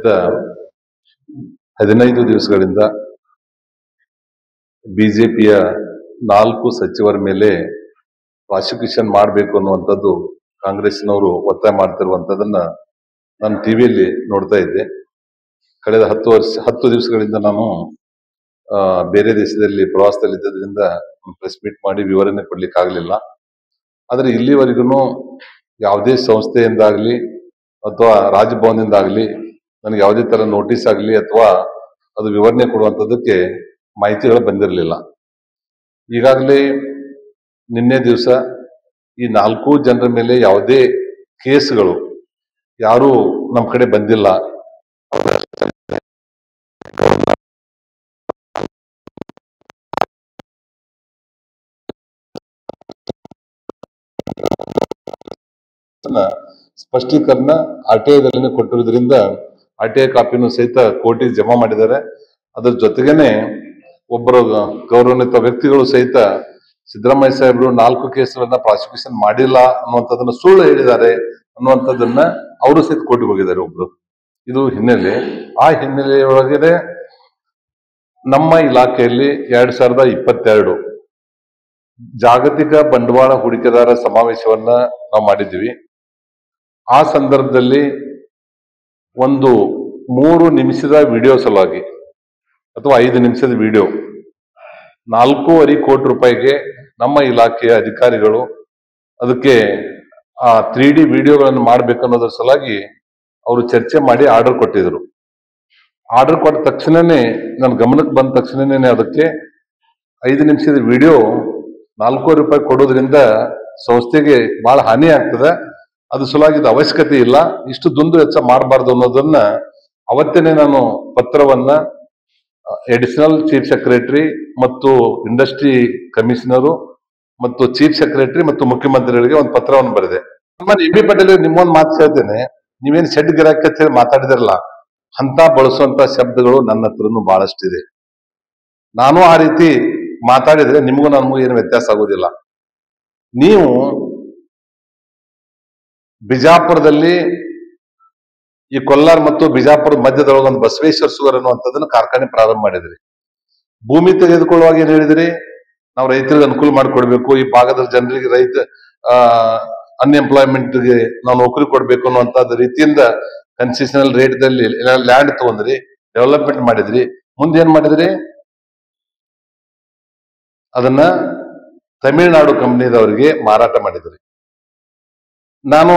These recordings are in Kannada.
ಕಳೆದ ಹದಿನೈದು ದಿವಸಗಳಿಂದ ಬಿಜೆಪಿಯ ನಾಲ್ಕು ಸಚಿವರ ಮೇಲೆ ಪ್ರಾಸಿಕ್ಯೂಷನ್ ಮಾಡಬೇಕು ಅನ್ನುವಂಥದ್ದು ಕಾಂಗ್ರೆಸ್ನವರು ಒತ್ತಾಯ ಮಾಡ್ತಿರುವಂಥದ್ದನ್ನ ನಾನು ಟಿವಿಯಲ್ಲಿ ನೋಡ್ತಾ ಇದ್ದೆ ಕಳೆದ ಹತ್ತು ವರ್ಷ ಹತ್ತು ದಿವಸಗಳಿಂದ ನಾನು ಆ, ಬೇರೆ ದೇಶದಲ್ಲಿ ಪ್ರವಾಸದಲ್ಲಿದ್ದರಿಂದ ಪ್ರೆಸ್ ಮೀಟ್ ಮಾಡಿ ವಿವರಣೆ ಕೊಡ್ಲಿಕ್ಕೆ ಆಗಲಿಲ್ಲ ಆದರೆ ಇಲ್ಲಿವರೆಗೂ ಯಾವುದೇ ಸಂಸ್ಥೆಯಿಂದಾಗಲಿ ಅಥವಾ ರಾಜಭವನದಿಂದಾಗಲಿ ನನಗೆ ಯಾವುದೇ ತರ ನೋಟಿಸ್ ಆಗಲಿ ಅಥವಾ ಅದು ವಿವರಣೆ ಕೊಡುವಂಥದ್ದಕ್ಕೆ ಮಾಹಿತಿಗಳು ಬಂದಿರಲಿಲ್ಲ ಈಗಾಗಲೇ ನಿನ್ನೆ ದಿವಸ ಈ ನಾಲ್ಕು ಜನರ ಮೇಲೆ ಯಾವುದೇ ಕೇಸ್ಗಳು ಯಾರೂ ನಮ್ಮ ಕಡೆ ಬಂದಿಲ್ಲ ಅದನ್ನ ಸ್ಪಷ್ಟೀಕರಣ ಆರ್ ಟಿ ಐದಲ್ಲಿ ಕೊಟ್ಟಿರೋದ್ರಿಂದ ಆರ್ ಟಿ ಐ ಕಾಪಿನೂ ಸಹಿತ ಕೋರ್ಟಿಗೆ ಜಮಾ ಮಾಡಿದ್ದಾರೆ ಅದ್ರ ಜೊತೆಗೇನೆ ಒಬ್ಬರು ಗೌರವಾನ್ವಿತ ವ್ಯಕ್ತಿಗಳು ಸಹಿತ ಸಿದ್ದರಾಮಯ್ಯ ಸಾಹೇಬರು ನಾಲ್ಕು ಕೇಸ್ಗಳನ್ನ ಪ್ರಾಸಿಕ್ಯೂಷನ್ ಮಾಡಿಲ್ಲ ಅನ್ನುವಂಥದ್ದನ್ನ ಸುಳ್ಳು ಹೇಳಿದ್ದಾರೆ ಅನ್ನುವಂಥದ್ದನ್ನ ಅವರು ಸಹಿತ ಕೋರ್ಟಿಗೆ ಹೋಗಿದ್ದಾರೆ ಒಬ್ರು ಇದು ಹಿನ್ನೆಲೆ ಆ ಹಿನ್ನೆಲೆಯೊಳಗಡೆ ನಮ್ಮ ಇಲಾಖೆಯಲ್ಲಿ ಎರಡ್ ಸಾವಿರದ ಇಪ್ಪತ್ತೆರಡು ಜಾಗತಿಕ ಬಂಡವಾಳ ಹೂಡಿಕೆದಾರ ಸಮಾವೇಶವನ್ನ ನಾವು ಮಾಡಿದ್ವಿ ಆ ಸಂದರ್ಭದಲ್ಲಿ ಒಂದು ಮೂರು ನಿಮಿಷದ ವಿಡಿಯೋ ಸಲುವಾಗಿ ಅಥವಾ ಐದು ನಿಮಿಷದ ವಿಡಿಯೋ ನಾಲ್ಕೂವರೆ ಕೋಟಿ ರೂಪಾಯಿಗೆ ನಮ್ಮ ಇಲಾಖೆಯ ಅಧಿಕಾರಿಗಳು ಅದಕ್ಕೆ ಆ ತ್ರೀ ಡಿ ವಿಡಿಯೋಗಳನ್ನು ಮಾಡ್ಬೇಕನ್ನೋದ್ರ ಸಲುವಾಗಿ ಅವರು ಚರ್ಚೆ ಮಾಡಿ ಆರ್ಡರ್ ಕೊಟ್ಟಿದ್ರು ಆರ್ಡರ್ ಕೊಟ್ಟ ತಕ್ಷಣನೇ ನನ್ನ ಗಮನಕ್ಕೆ ಬಂದ ತಕ್ಷಣನೇ ಅದಕ್ಕೆ ಐದು ನಿಮಿಷದ ವಿಡಿಯೋ ನಾಲ್ಕೂವರೆ ರೂಪಾಯಿ ಕೊಡೋದ್ರಿಂದ ಸಂಸ್ಥೆಗೆ ಬಹಳ ಹಾನಿ ಆಗ್ತದೆ ಅದು ಸಲುವಾಗಿ ಇದು ಅವಶ್ಯಕತೆ ಇಲ್ಲ ಇಷ್ಟು ದುಂದು ವೆಚ್ಚ ಮಾಡಬಾರ್ದು ಅನ್ನೋದನ್ನ ಅವತ್ತೇನೆ ನಾನು ಪತ್ರವನ್ನ ಎಡಿಷನಲ್ ಚೀಫ್ ಸೆಕ್ರೆಟರಿ ಮತ್ತು ಇಂಡಸ್ಟ್ರಿ ಕಮಿಷನರು ಮತ್ತು ಚೀಫ್ ಸೆಕ್ರೆಟರಿ ಮತ್ತು ಮುಖ್ಯಮಂತ್ರಿಗಳಿಗೆ ಒಂದು ಪತ್ರವನ್ನು ಬರೆದೆ ನಮ್ಮ ಎಂ ಬಿ ಪಟೇಲ್ ನಿಮ್ಮೊಂದು ಮಾತು ಹೇಳ್ತೇನೆ ನೀವೇನು ಶೆಡ್ ಗಿರಾಕಿ ಅಂತ ಹೇಳಿ ಮಾತಾಡಿದಿರಲ್ಲ ಅಂತ ಬಳಸುವಂತ ಶಬ್ದಗಳು ನನ್ನ ಹತ್ರನು ಬಹಳಷ್ಟಿದೆ ನಾನು ಆ ರೀತಿ ಮಾತಾಡಿದ್ರೆ ನಿಮಗೂ ನನಗೂ ಏನು ವ್ಯತ್ಯಾಸ ಆಗೋದಿಲ್ಲ ನೀವು ಬಿಜಾಪುರದಲ್ಲಿ ಈ ಕೊಲ್ಲಾರ್ ಮತ್ತು ಬಿಜಾಪುರದ ಮಧ್ಯದೊಳಗೆ ಒಂದು ಬಸವೇಶ್ವರ ಸುಗರ್ ಅನ್ನುವಂಥದ್ದನ್ನ ಕಾರ್ಖಾನೆ ಪ್ರಾರಂಭ ಮಾಡಿದ್ರಿ ಭೂಮಿ ತೆಗೆದುಕೊಳ್ಳುವಾಗ ಏನ್ ಹೇಳಿದ್ರಿ ನಾವು ರೈತರಿಗೆ ಅನುಕೂಲ ಮಾಡಿಕೊಡ್ಬೇಕು ಈ ಭಾಗದ ಜನರಿಗೆ ರೈತ ಆ ಅನ್ಎಂಪ್ಲಾಯ್ಮೆಂಟ್ ಗೆ ನಾವು ನೌಕರಿ ಕೊಡ್ಬೇಕು ಅನ್ನುವಂಥದ್ದು ರೀತಿಯಿಂದ ಕನ್ಸೆಷನಲ್ ರೇಟ್ ದಲ್ಲಿ ಲ್ಯಾಂಡ್ ತಗೊಂಡ್ರಿ ಡೆವಲಪ್ಮೆಂಟ್ ಮಾಡಿದ್ರಿ ಮುಂದೆ ಏನ್ ಮಾಡಿದ್ರಿ ಅದನ್ನ ತಮಿಳುನಾಡು ಕಂಪನಿದವರಿಗೆ ಮಾರಾಟ ಮಾಡಿದ್ರಿ ನಾನು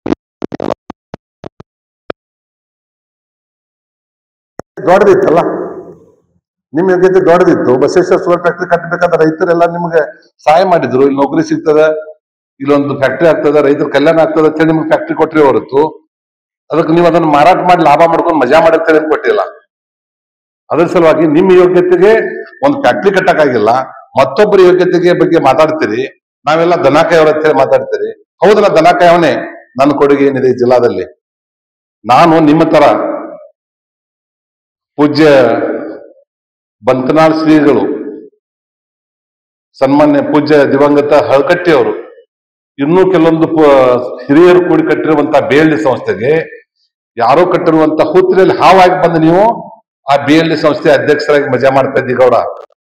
ದೊಡ್ಡದಿತ್ತಲ್ಲ ನಿಮ್ ಯೋಗ್ಯತೆ ದೊಡ್ಡದಿತ್ತು ಬಸವೇಶ್ವರ ಶುಗರ್ ಫ್ಯಾಕ್ಟ್ರಿ ಕಟ್ಟಬೇಕಾದ ರೈತರೆಲ್ಲ ನಿಮ್ಗೆ ಸಹಾಯ ಮಾಡಿದ್ರು ಇಲ್ಲಿ ನೌಕರಿ ಸಿಗ್ತದ ಇಲ್ಲೊಂದು ಫ್ಯಾಕ್ಟ್ರಿ ಆಗ್ತದ ರೈತರ ಕಲ್ಯಾಣ ಆಗ್ತದ ಅಂತ ಹೇಳಿ ನಿಮ್ಗೆ ಫ್ಯಾಕ್ಟ್ರಿ ಕೊಟ್ರಿ ಹೊರತು ಅದಕ್ಕೆ ನೀವು ಅದನ್ನ ಮಾರಾಟ ಮಾಡಿ ಲಾಭ ಮಾಡ್ಕೊಂಡು ಮಜಾ ಮಾಡಿರ್ತೇನೆ ಅಂತ ಕೊಟ್ಟಿಲ್ಲ ಅದ್ರ ಸಲುವಾಗಿ ನಿಮ್ಮ ಯೋಗ್ಯತೆಗೆ ಒಂದು ಫ್ಯಾಕ್ಟ್ರಿ ಕಟ್ಟಕ್ಕಾಗಿಲ್ಲ ಮತ್ತೊಬ್ಬರ ಯೋಗ್ಯತೆಗೆ ಬಗ್ಗೆ ಮಾತಾಡ್ತೀರಿ ನಾವೆಲ್ಲ ದನಕಾಯವ್ರ ಅಂತ ಹೇಳಿ ಮಾತಾಡ್ತೀರಿ ಹೌದಲ್ಲ ದನಕಾಯವನೇ ನನ್ನ ಕೊಡುಗೆ ಏನಿದೆ ಈ ಜಿಲ್ಲಾದಲ್ಲಿ ನಾನು ನಿಮ್ಮ ತರ ಪೂಜ್ಯ ಬಂತನಾಳ್ ಶ್ರೀಗಳು ಸನ್ಮಾನ್ಯ ಪೂಜ್ಯ ದಿವಂಗತ ಹಳಕಟ್ಟಿ ಅವರು ಇನ್ನೂ ಕೆಲವೊಂದು ಪ- ಹಿರಿಯರು ಕೂಡಿ ಕಟ್ಟಿರುವಂತಹ ಬೇಲ್ಡಿ ಸಂಸ್ಥೆಗೆ ಯಾರೋ ಕಟ್ಟಿರುವಂತ ಹುತ್ತರಿಯಲ್ಲಿ ಹಾವಾಗಿ ಬಂದು ನೀವು ಆ ಬಿ ಎಲ್ ಡಿ ಸಂಸ್ಥೆ ಅಧ್ಯಕ್ಷರಾಗಿ ಮಜಾ ಮಾಡ್ತಾ ಇದ್ದೀವಿ ಗೌಡ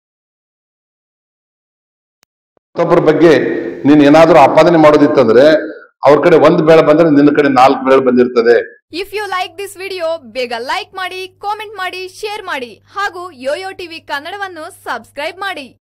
ಮತ್ತೊಬ್ಬರ ಬಗ್ಗೆ ನೀನ್ ಏನಾದ್ರೂ ಆಪಾದನೆ ಮಾಡೋದಿತ್ತಂದ್ರೆ ಅವ್ರ ಕಡೆ ಒಂದ್ ಬೇಳೆ ಬಂದ್ರೆ ನಿನ್ನ ಕಡೆ ನಾಲ್ಕು ಬೇಳೆ ಬಂದಿರ್ತದೆ if you like this video ಬೇಗ ಲೈಕ್ ಮಾಡಿ ಕಾಮೆಂಟ್ ಮಾಡಿ ಶೇರ್ ಮಾಡಿ ಹಾಗೂ ಯೋಯೋ ಟಿವಿ ಕನ್ನಡವನ್ನು ಸಬ್ಸ್ಕ್ರೈಬ್ ಮಾಡಿ